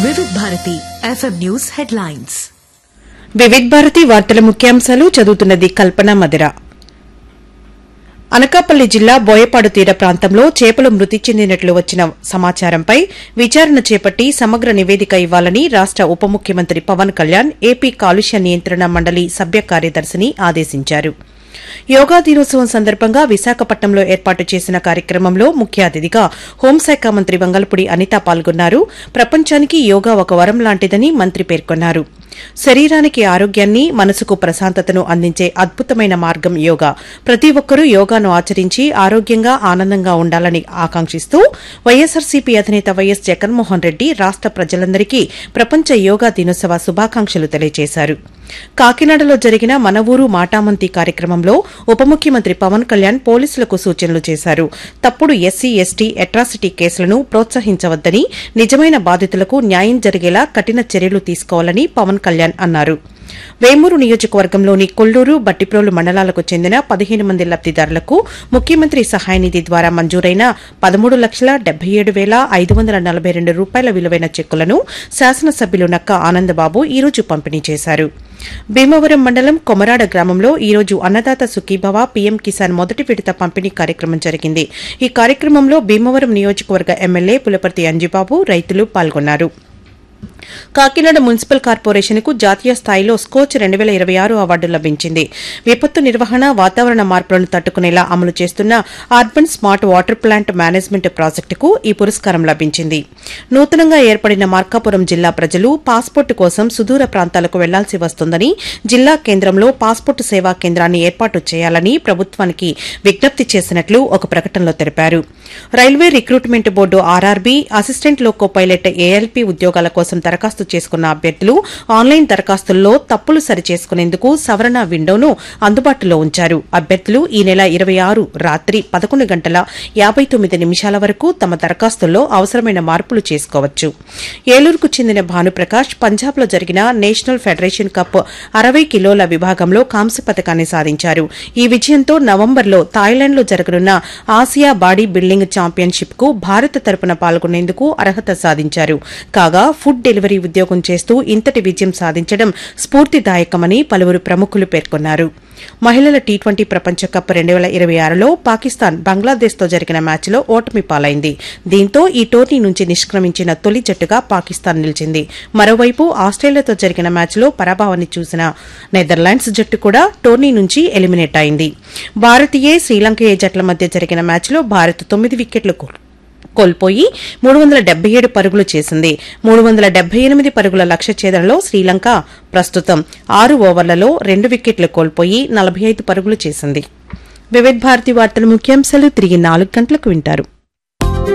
Vividh Bharati FM news headlines Vividh Bharati వార్తల ముఖ్యాంశాలు చదువుతున్నది కల్పన మదిర అనకాపల్లి జిల్లా బోయపాడు తీర ప్రాంతంలో చేపలు మృతి చెందినట్లు వచ్చిన సమాచారంపై విచారణ చేపట్టి సమగ్ర నివేదిక ఇవ్వాలని రాష్ట ఉప ముఖ్యమంత్రి పవన్ కళ్యాణ్ ఏపీ కాలుష్య నియంత్రణ మండలి సభ్య కార్యదర్శిని ఆదేశించారు యోగా దినోత్సవం సందర్భంగా విశాఖపట్నంలో ఏర్పాటు చేసిన కార్యక్రమంలో ముఖ్య అతిథిగా హోంశాఖ మంత్రి వంగల్పూడి అనిత పాల్గొన్నారు ప్రపంచానికి యోగా ఒక వరం లాంటిదని మంత్రి పేర్కొన్నారు శరీరానికి ఆరోగ్యాన్ని మనసుకు ప్రశాంతతను అందించే అద్భుతమైన మార్గం యోగా ప్రతి ఒక్కరూ యోగాను ఆచరించి ఆరోగ్యంగా ఆనందంగా ఉండాలని ఆకాంక్షిస్తూ వైఎస్సార్సీపీ అధినేత వైఎస్ జగన్మోహన్ రెడ్డి రాష్ట ప్రజలందరికీ ప్రపంచ యోగా దినోత్సవ శుభాకాంక్షలు తెలియజేశారు కాకినాడలో జరిగిన మన ఊరు మాటామంతి కార్యక్రమంలో ఉప ముఖ్యమంత్రి పవన్ కళ్యాణ్ పోలీసులకు సూచనలు చేశారు తప్పుడు ఎస్సీ ఎస్టీ అట్రాసిటీ కేసులను ప్రోత్సహించవద్దని నిజమైన బాధితులకు న్యాయం జరిగేలా కఠిన చర్యలు తీసుకోవాలని పవన్ కళ్యాణ్ అన్నారు వేమూరు నియోజకవర్గంలోని కొల్లూరు బట్టిప్రోలు మండలాలకు చెందిన పదిహేను మంది లబ్దిదారులకు ముఖ్యమంత్రి సహాయ నిధి ద్వారా మంజూరైన పదమూడు లక్షల డెబ్బై ఏడు వేల ఐదు వందల నలభై రెండు రూపాయల విలువైన చెక్కులను శాసనసభ్యులు నక్క ఆనందబాబు ఈ రోజు పంపిణీ చేశారు భీమవరం మండలం కొమరాడ గ్రామంలో ఈ రోజు అన్నదాత సుఖీభవ పీఎం కిసాన్ మొదటి విడత పంపిణీ కార్యక్రమం జరిగింది ఈ కార్యక్రమంలో భీమవరం నియోజకవర్గ ఎమ్మెల్యే పులపర్తి అంజిబాబు రైతులు పాల్గొన్నారు కాకినాడ మున్సిపల్ కార్పొరేషన్ కు జాతీయ స్థాయిలో స్కోచ్ రెండు వేల ఇరవై ఆరు అవార్డు లభించింది విపత్తు నిర్వహణ వాతావరణ మార్పులను తట్టుకునేలా అమలు చేస్తున్న urban smart water plant management ప్రాజెక్టుకు ఈ పురస్కారం లభించింది నూతనంగా ఏర్పడిన మార్కాపురం జిల్లా ప్రజలు పాస్పోర్టు కోసం సుదూర ప్రాంతాలకు వెళ్లాల్సి వస్తుందని జిల్లా కేంద్రంలో పాస్పోర్టు సేవా కేంద్రాన్ని ఏర్పాటు చేయాలని ప్రభుత్వానికి విజ్ఞప్తి చేసినట్లు ఒక ప్రకటనలో తెలిపారు railway recruitment board RRB assistant loco pilot ALP ఉద్యోగాల కోసం దరఖాస్తు చేసుకున్న అభ్యర్థులు ఆన్లైన్ దరఖాస్తుల్లో తప్పులు సరిచేసుకునేందుకు సవరణ విండోను అందుబాటులో ఉంచారు అభ్యర్థులు ఈ నెల ఇరవై ఆరు రాత్రి పదకొండు గంటల యాబై తొమ్మిది నిమిషాల వరకు తమ దరఖాస్తుల్లో అవసరమైన మార్పులు చేసుకోవచ్చు ఏలూరుకు చెందిన భానుప్రకాష్ పంజాబ్లో జరిగిన నేషనల్ ఫెడరేషన్ కప్ అరవై కిలోల విభాగంలో కాంస్య పథకాన్ని సాధించారు ఈ విజయంతో నవంబర్లో థాయిలాండ్లో జరగనున్న ఆసియా బాడీ బిల్డింగ్ ఛాంపియన్షిప్ కు భారత్ తరపున పాల్గొనేందుకు అర్హత సాధించారు కాగా ఫుడ్ డెలివరీ ఉద్యోగం చేస్తూ ఇంతటి విజయం సాధించడం స్ఫూర్తిదాయకమని పలువురు ప్రముఖులు పేర్కొన్నారు మహిళల టీ ట్వంటీ ప్రపంచ కప్ రెండు వేల ఇరవై ఆరులో పాకిస్తాన్ బంగ్లాదేశ్తో జరిగిన మ్యాచ్లో ఓటమి పాలైంది దీంతో ఈ టోర్నీ నుంచి నిష్క్రమించిన తొలి జట్టుగా పాకిస్తాన్ నిలిచింది మరోవైపు ఆస్ట్రేలియాతో జరిగిన మ్యాచ్లో పరాభవాన్ని చూసిన నెదర్లాండ్స్ జట్టు కూడా టోర్నీ నుంచి ఎలిమినేట్ అయింది భారతీయ శ్రీలంక ఏ జట్ల మధ్య జరిగిన మ్యాచ్లో భారత్ తొమ్మిది వికెట్లు కోల్పోయి మూడు వందల డెబ్బై ఏడు పరుగులు చేసింది మూడు వందల డెబ్బై ఎనిమిది పరుగుల లక్ష్య ఛేదనలో శ్రీలంక ప్రస్తుతం ఆరు ఓవర్లలో రెండు వికెట్లు కోల్పోయి నలభై ఐదు పరుగులు చేసింది వివిధ భారతి వార్తల ముఖ్యాంశాలు తిరిగి నాలుగు గంటలకు వింటారు